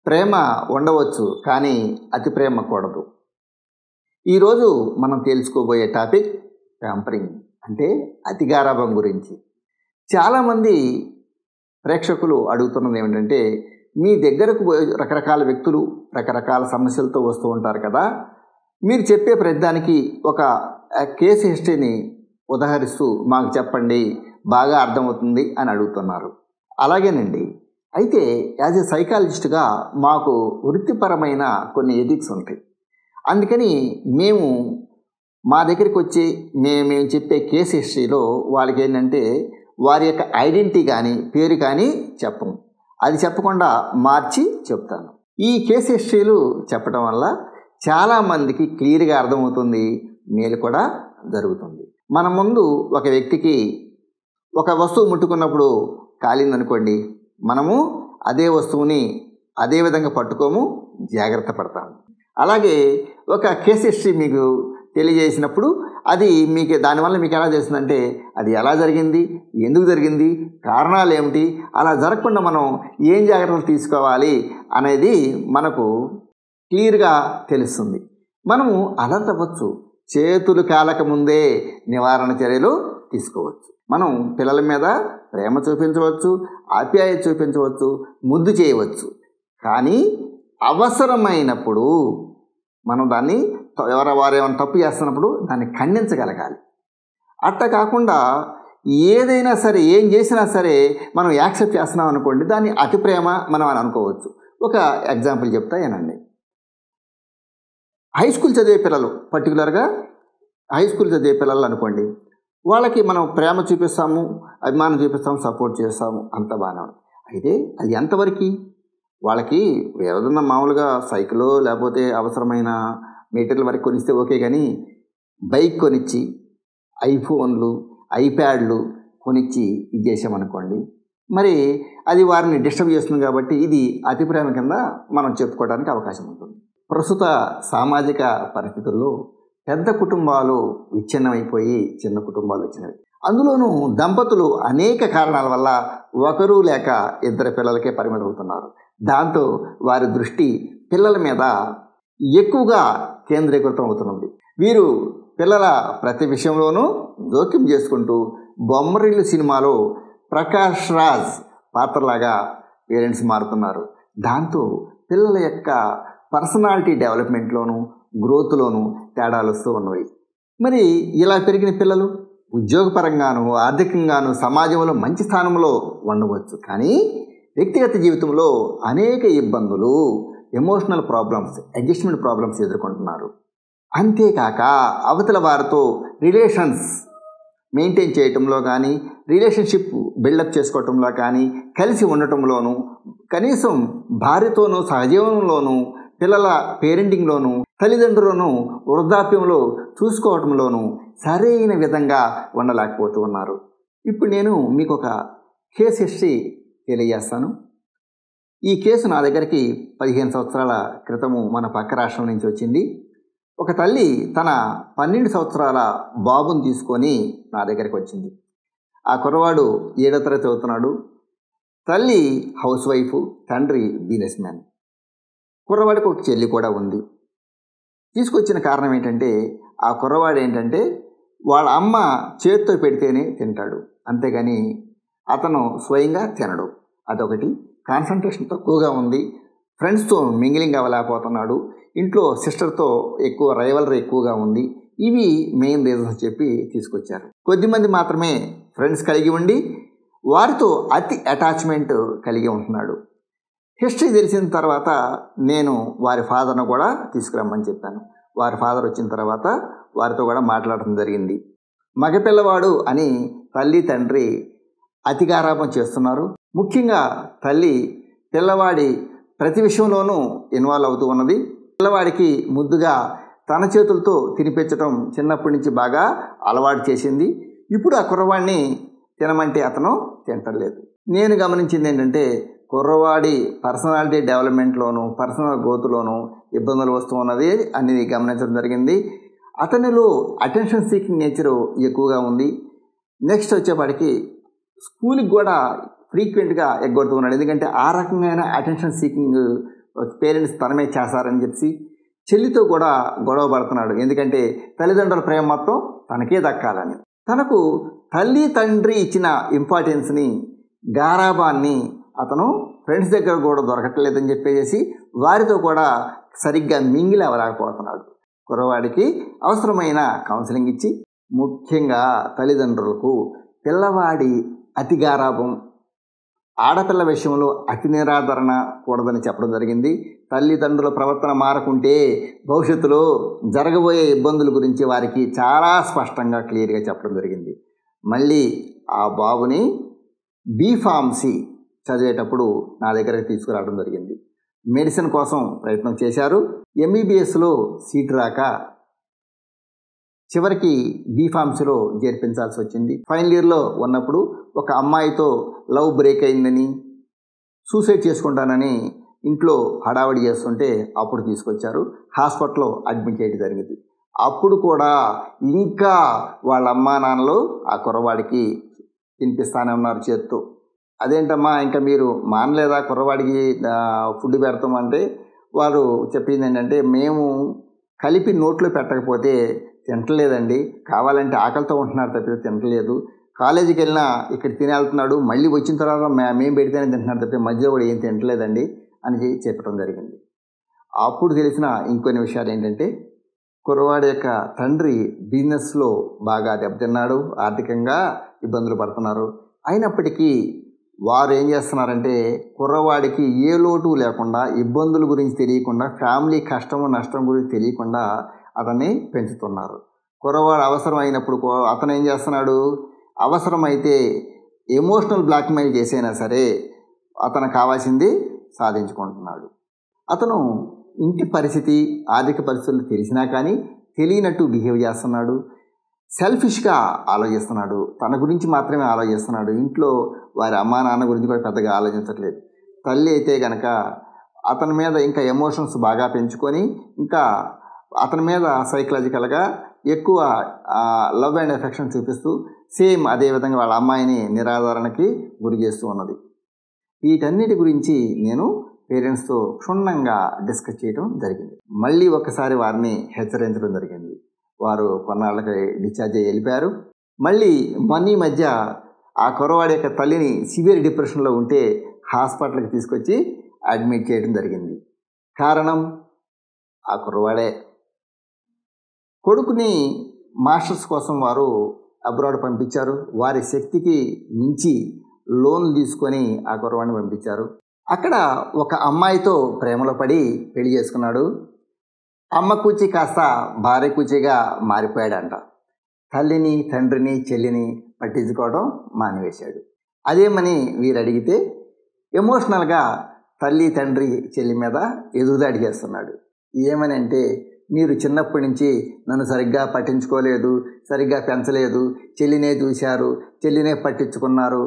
ప్రేమ ఉండవచ్చు కానీ అతి ప్రేమ కూడదు ఈరోజు మనం తెలుసుకోబోయే టాపిక్ ప్యాంపరింగ్ అంటే అతిగారాభం గురించి చాలామంది ప్రేక్షకులు అడుగుతున్నది ఏమిటంటే మీ దగ్గరకు రకరకాల వ్యక్తులు రకరకాల సమస్యలతో వస్తూ ఉంటారు కదా మీరు చెప్పే ప్రతిదానికి ఒక కేసు హిస్టరీని ఉదహరిస్తూ మాకు చెప్పండి బాగా అర్థమవుతుంది అని అడుగుతున్నారు అలాగేనండి అయితే యాజ్ ఎ సైకాలజిస్ట్గా మాకు వృత్తిపరమైన కొన్ని ఎథిక్స్ ఉంటాయి అందుకని మేము మా దగ్గరికి వచ్చి మేము మేము చెప్పే కేసు హిస్టరీలో వాళ్ళకి ఏంటంటే వారి యొక్క ఐడెంటిటీ కానీ పేరు కానీ చెప్పము అది చెప్పకుండా మార్చి చెప్తాను ఈ కేసు హిస్టరీలు చెప్పడం వల్ల చాలామందికి క్లియర్గా అర్థమవుతుంది మేలు కూడా జరుగుతుంది మన ముందు ఒక వ్యక్తికి ఒక వస్తువు ముట్టుకున్నప్పుడు కాలిందనుకోండి మనము అదే వస్తువుని అదే విధంగా పట్టుకోము జాగ్రత్త పడతాము అలాగే ఒక కేస్ హిస్టరీ మీకు తెలియజేసినప్పుడు అది మీకు దానివల్ల మీకు ఎలా చేస్తుందంటే అది ఎలా జరిగింది ఎందుకు జరిగింది కారణాలు ఏమిటి అలా జరగకుండా మనం ఏం జాగ్రత్తలు తీసుకోవాలి అనేది మనకు క్లియర్గా తెలుస్తుంది మనము అలర్ట్ అవ్వచ్చు చేతులు కాలక ముందే నివారణ చర్యలు తీసుకోవచ్చు మనం పిల్లల మీద ప్రేమ చూపించవచ్చు ఆప్యాయత చూపించవచ్చు ముద్దు చేయవచ్చు కానీ అవసరమైనప్పుడు మనం దాన్ని ఎవరు వారు ఏమైనా తప్పు చేస్తున్నప్పుడు దాన్ని ఖండించగలగాలి అట్ట కాకుండా ఏదైనా సరే ఏం చేసినా సరే మనం యాక్సెప్ట్ చేస్తున్నాం అనుకోండి దాన్ని అతి ప్రేమ మనం అని అనుకోవచ్చు ఒక ఎగ్జాంపుల్ చెప్తా ఏనండి హై స్కూల్ చదివే పిల్లలు పర్టికులర్గా హై స్కూల్ చదివే పిల్లలు అనుకోండి వాళ్ళకి మనం ప్రేమ చూపిస్తాము అభిమానం చూపిస్తాము సపోర్ట్ చేస్తాము అంత బాగానే ఉంది అయితే అది ఎంతవరకు వాళ్ళకి ఏదన్నా మామూలుగా సైకిలో లేకపోతే అవసరమైన మెటీరియల్ వరకు కొనిస్తే ఓకే కానీ బైక్ కొనిచ్చి ఐఫోన్లు ఐప్యాడ్లు కొనిచ్చి ఇది చేసామనుకోండి మరి అది వారిని డిస్టర్బ్ చేస్తుంది కాబట్టి ఇది అతి ప్రేమ కింద మనం చెప్పుకోవడానికి అవకాశం ఉంటుంది ప్రస్తుత సామాజిక పరిస్థితుల్లో పెద్ద కుటుంబాలు విచ్ఛిన్నమైపోయి చిన్న కుటుంబాలు వచ్చినవి అందులోనూ దంపతులు అనేక కారణాల వల్ల ఒకరు లేక ఇద్దరు పిల్లలకే పరిమితమవుతున్నారు దాంతో వారి దృష్టి పిల్లల మీద ఎక్కువగా కేంద్రీకృతం అవుతున్నది వీరు పిల్లల ప్రతి విషయంలోనూ జోక్యం చేసుకుంటూ బొమ్మరిల్లు సినిమాలో ప్రకాష్ రాజ్ పాత్రలాగా పేరెంట్స్ మారుతున్నారు దాంతో పిల్లల యొక్క పర్సనాలిటీ డెవలప్మెంట్లోనూ గ్రోత్లోనూ తేడాలు వస్తూ ఉన్నవి మరి ఇలా పెరిగిన పిల్లలు ఉద్యోగపరంగాను ఆర్థికంగాను సమాజంలో మంచి స్థానంలో ఉండవచ్చు కానీ వ్యక్తిగత జీవితంలో అనేక ఇబ్బందులు ఎమోషనల్ ప్రాబ్లమ్స్ అడ్జస్ట్మెంట్ ప్రాబ్లమ్స్ ఎదుర్కొంటున్నారు అంతేకాక అవతల వారితో రిలేషన్స్ మెయింటైన్ చేయటంలో కానీ రిలేషన్షిప్ బిల్డప్ చేసుకోవటంలో కానీ కలిసి ఉండటంలోనూ కనీసం భార్యతోనూ సహజీవనంలోనూ పిల్లల పేరెంటింగ్లోనూ తల్లిదండ్రులను వృద్ధాప్యంలో చూసుకోవటంలోనూ సరైన విధంగా ఉండలేకపోతూ ఉన్నారు ఇప్పుడు నేను మీకు ఒక కేసు హిస్టరీ తెలియజేస్తాను ఈ కేసు నా దగ్గరికి పదిహేను సంవత్సరాల క్రితము మన పక్క రాష్ట్రం నుంచి వచ్చింది ఒక తల్లి తన పన్నెండు సంవత్సరాల బాబుని తీసుకొని నా దగ్గరికి వచ్చింది ఆ కుర్రవాడు ఏడో తరగతి చదువుతున్నాడు తల్లి హౌస్ వైఫ్ తండ్రి బిజినెస్ మ్యాన్ కుర్రవాడికి ఒక చెల్లి కూడా ఉంది తీసుకొచ్చిన కారణం ఏంటంటే ఆ కుర్రవాడు ఏంటంటే వాళ్ళ అమ్మ చేతితో పెడితేనే తింటాడు అంతేగాని అతను స్వయంగా తినడు అదొకటి కాన్సన్ట్రేషన్ తక్కువగా ఉంది ఫ్రెండ్స్తో మింగిలింగ్ అవ్వలేకపోతున్నాడు ఇంట్లో సిస్టర్తో ఎక్కువ రైవలరీ ఎక్కువగా ఉంది ఇవి మెయిన్ రీజన్స్ చెప్పి తీసుకొచ్చారు కొద్దిమంది మాత్రమే ఫ్రెండ్స్ కలిగి ఉండి వారితో అతి అటాచ్మెంట్ కలిగి ఉంటున్నాడు హిస్టరీ తెలిసిన తర్వాత నేను వారి ఫాదర్ను కూడా తీసుకురమ్మని చెప్పాను వారి ఫాదర్ వచ్చిన తర్వాత వారితో కూడా మాట్లాడటం జరిగింది మగపిల్లవాడు అని తల్లి తండ్రి అతిగారాపం చేస్తున్నారు ముఖ్యంగా తల్లి పిల్లవాడి ప్రతి విషయంలోనూ ఇన్వాల్వ్ అవుతూ ఉన్నది పిల్లవాడికి ముద్దుగా తన చేతులతో తినిపించడం చిన్నప్పటి నుంచి బాగా అలవాటు చేసింది ఇప్పుడు ఆ కుర్రవాడిని తినమంటే అతను తింటలేదు నేను గమనించింది ఏంటంటే కుర్రవాడి పర్సనాలిటీ డెవలప్మెంట్లోను పర్సనల్ గ్రోత్లోను ఇబ్బందులు వస్తూ ఉన్నది అనేది గమనించడం జరిగింది అతనిలో అటెన్షన్ సీకింగ్ నేచరు ఎక్కువగా ఉంది నెక్స్ట్ వచ్చేపాటికి స్కూల్కి కూడా ఫ్రీక్వెంట్గా ఎగ్గొడుతూ ఉన్నాడు ఎందుకంటే ఆ రకమైన అటెన్షన్ సీకింగ్ పేరెంట్స్ తనమే చేశారని చెప్పి చెల్లితో కూడా గొడవ పడుతున్నాడు ఎందుకంటే తల్లిదండ్రుల ప్రేమ మొత్తం తనకే దక్కాలని తనకు తల్లి తండ్రి ఇచ్చిన ఇంపార్టెన్స్ని గారాబాన్ని అతను ఫ్రెండ్స్ దగ్గర కూడా దొరకట్లేదని చెప్పేసి వారితో కూడా సరిగ్గా మింగిలి అవ్వలేకపోతున్నాడు కుర్రవాడికి అవసరమైన కౌన్సిలింగ్ ఇచ్చి ముఖ్యంగా తల్లిదండ్రులకు పిల్లవాడి అతి గారాభం ఆడపిల్ల విషయంలో అతి నిరాదరణ కూడదని చెప్పడం జరిగింది తల్లిదండ్రుల ప్రవర్తన మారకుంటే భవిష్యత్తులో జరగబోయే ఇబ్బందుల గురించి వారికి చాలా స్పష్టంగా క్లియర్గా చెప్పడం జరిగింది మళ్ళీ ఆ బాబుని బీఫార్మసీ చదివేటప్పుడు నా దగ్గరకు తీసుకురావడం జరిగింది మెడిసిన్ కోసం ప్రయత్నం చేశారు ఎంబీబీఎస్లో సీట్ రాక చివరికి బీఫార్మసీలో చేర్పించాల్సి వచ్చింది ఫైనల్ ఇయర్లో ఉన్నప్పుడు ఒక అమ్మాయితో లవ్ బ్రేక్ అయిందని సూసైడ్ చేసుకుంటానని ఇంట్లో హడావడి చేస్తుంటే అప్పుడు తీసుకొచ్చారు హాస్పిటల్లో అడ్మిట్ చేయడం జరిగింది అప్పుడు కూడా ఇంకా వాళ్ళ అమ్మా నాన్నలు ఆ కుర్రవాడికి తినిపిస్తానే ఉన్నారు చేత్తో అదేంటమ్మా ఇంకా మీరు మానలేదా కుర్రవాడికి ఫుడ్ పెడతామంటే వారు చెప్పింది ఏంటంటే మేము కలిపి నోట్లో పెట్టకపోతే తింటలేదండి కావాలంటే ఆకలితో ఉంటున్నారు తప్పితే తింటలేదు కాలేజీకి వెళ్ళినా ఇక్కడ తిని వెళ్తున్నాడు మళ్ళీ వచ్చిన తర్వాత మేము పెడితేనే తింటున్నారు తప్పితే మధ్యలో కూడా ఏం తింటలేదండి అని చెప్పడం జరిగింది అప్పుడు తెలిసిన ఇంకొన్ని విషయాలు ఏంటంటే కుర్రవాడి యొక్క తండ్రి బిజినెస్లో బాగా దెబ్బతిన్నాడు ఆర్థికంగా ఇబ్బందులు పడుతున్నారు అయినప్పటికీ వారు ఏం చేస్తున్నారంటే కుర్రవాడికి ఏ లోటు లేకుండా ఇబ్బందుల గురించి తెలియకుండా ఫ్యామిలీ కష్టము నష్టం గురించి తెలియకుండా అతన్ని పెంచుతున్నారు కుర్రవాడు అవసరం అయినప్పుడు అతను ఏం చేస్తున్నాడు అవసరమైతే ఎమోషనల్ బ్లాక్మెయిల్ చేసైనా సరే అతను కావాల్సింది సాధించుకుంటున్నాడు అతను ఇంటి పరిస్థితి ఆర్థిక పరిస్థితులు తెలిసినా కానీ తెలియనట్టు బిహేవ్ చేస్తున్నాడు సెల్ఫిష్గా ఆలోచిస్తున్నాడు తన గురించి మాత్రమే ఆలోచిస్తున్నాడు ఇంట్లో వారి అమ్మా నాన్న గురించి కూడా పెద్దగా ఆలోచించట్లేదు తల్లి అయితే కనుక అతని మీద ఇంకా ఎమోషన్స్ బాగా పెంచుకొని ఇంకా అతని మీద సైకలాజికల్గా ఎక్కువ లవ్ అండ్ ఎఫెక్షన్ చూపిస్తూ సేమ్ అదేవిధంగా వాళ్ళ అమ్మాయిని నిరాధారణకి గురి చేస్తూ ఉన్నది వీటన్నిటి గురించి నేను పేరెంట్స్తో క్షుణ్ణంగా డిస్కస్ చేయడం జరిగింది మళ్ళీ ఒకసారి వారిని హెచ్చరించడం జరిగింది వారు కొన్నాళ్ళకి డిశ్చార్జ్ అయ్యి వెళ్ళిపోయారు మళ్ళీ మొన్న ఈ మధ్య ఆ కుర్రవాడి యొక్క తల్లిని సివియర్ డిప్రెషన్లో ఉంటే హాస్పిటల్కి తీసుకొచ్చి అడ్మిట్ చేయడం జరిగింది కారణం ఆ కుర్రవాడే కొడుకుని మాస్టర్స్ కోసం వారు అబ్రాడ్ పంపించారు వారి శక్తికి మించి లోన్లు తీసుకొని ఆ కుర్రవాడిని పంపించారు అక్కడ ఒక అమ్మాయితో ప్రేమలో పడి పెళ్లి చేసుకున్నాడు అమ్మ కూచి కాస్త భార్య కూచిగా మారిపోయాడంట తల్లిని తండ్రిని చెల్లిని పట్టించుకోవడం మానివేశాడు అదేమని వీరు అడిగితే ఎమోషనల్గా తల్లి తండ్రి చెల్లి మీద ఎదుగుదాడి చేస్తున్నాడు ఏమని అంటే మీరు చిన్నప్పటి నుంచి నన్ను సరిగ్గా పట్టించుకోలేదు సరిగ్గా పెంచలేదు చెల్లినే చూశారు చెల్లినే పట్టించుకున్నారు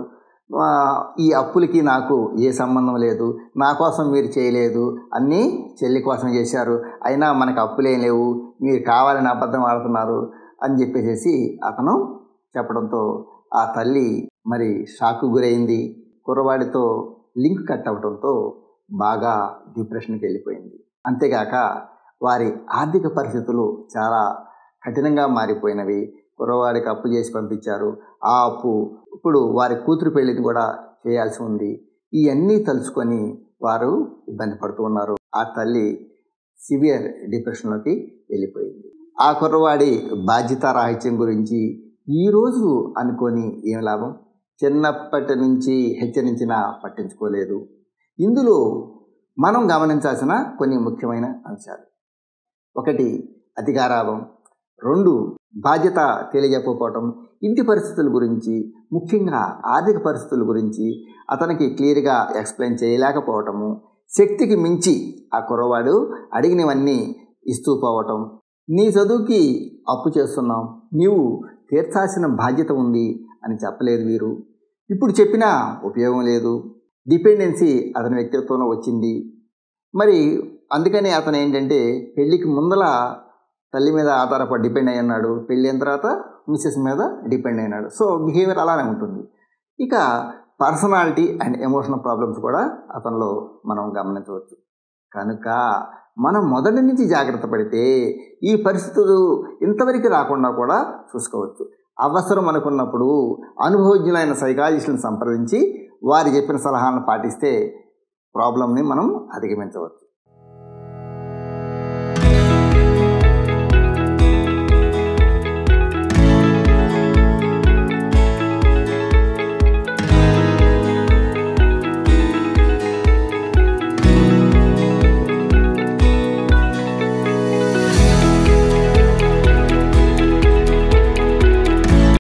ఈ అప్పులకి నాకు ఏ సంబంధం లేదు నా కోసం మీరు చేయలేదు అన్నీ చెల్లి కోసం చేశారు అయినా మనకు అప్పులేం లేవు మీరు కావాలని అబద్ధం ఆడుతున్నారు అని చెప్పేసి అతను చెప్పడంతో ఆ తల్లి మరి షాకు గురైంది కుర్రవాడితో లింక్ కట్ అవడంతో బాగా డిప్రెషన్కి వెళ్ళిపోయింది అంతేగాక వారి ఆర్థిక పరిస్థితులు చాలా కఠినంగా మారిపోయినవి కుర్రవాడికి అప్పు చేసి పంపించారు ఆ అప్పు ఇప్పుడు వారి కూతురు పెళ్లిని కూడా చేయాల్సి ఉంది ఇవన్నీ తలుచుకొని వారు ఇబ్బంది పడుతూ ఉన్నారు ఆ తల్లి సివియర్ డిప్రెషన్లోకి వెళ్ళిపోయింది ఆ కుర్రవాడి బాధ్యతారాహిత్యం గురించి ఈరోజు అనుకొని ఏం లాభం చిన్నప్పటి నుంచి హెచ్చరించినా పట్టించుకోలేదు ఇందులో మనం గమనించాల్సిన కొన్ని ముఖ్యమైన అంశాలు ఒకటి అతిగారాభం రెండు బాధ్యత తెలియజెప్పకపోవటం ఇంటి పరిస్థితుల గురించి ముఖ్యంగా ఆర్థిక పరిస్థితుల గురించి అతనికి క్లియర్గా ఎక్స్ప్లెయిన్ చేయలేకపోవటము శక్తికి మించి ఆ కుర్రవాడు అడిగినవన్నీ ఇస్తూ పోవటం నీ చదువుకి అప్పు చేస్తున్నాం నీవు తీర్చాల్సిన బాధ్యత ఉంది అని చెప్పలేదు వీరు ఇప్పుడు చెప్పినా ఉపయోగం లేదు డిపెండెన్సీ అతని వ్యక్తిత్వంలో వచ్చింది మరి అందుకని అతను ఏంటంటే పెళ్ళికి ముందల తల్లి మీద ఆధారపడి డిపెండ్ అయి ఉన్నాడు పెళ్ళి అయిన తర్వాత మిస్సెస్ మీద డిపెండ్ అయినాడు సో బిహేవియర్ అలానే ఉంటుంది ఇక పర్సనాలిటీ అండ్ ఎమోషనల్ ప్రాబ్లమ్స్ కూడా అతనిలో మనం గమనించవచ్చు కనుక మనం మొదటి నుంచి జాగ్రత్త పడితే ఈ పరిస్థితులు ఇంతవరకు రాకుండా కూడా చూసుకోవచ్చు అవసరం అనుకున్నప్పుడు అనుభవజ్ఞులైన సైకాలజిస్టులను సంప్రదించి వారు చెప్పిన సలహాలను పాటిస్తే ప్రాబ్లంని మనం అధిగమించవచ్చు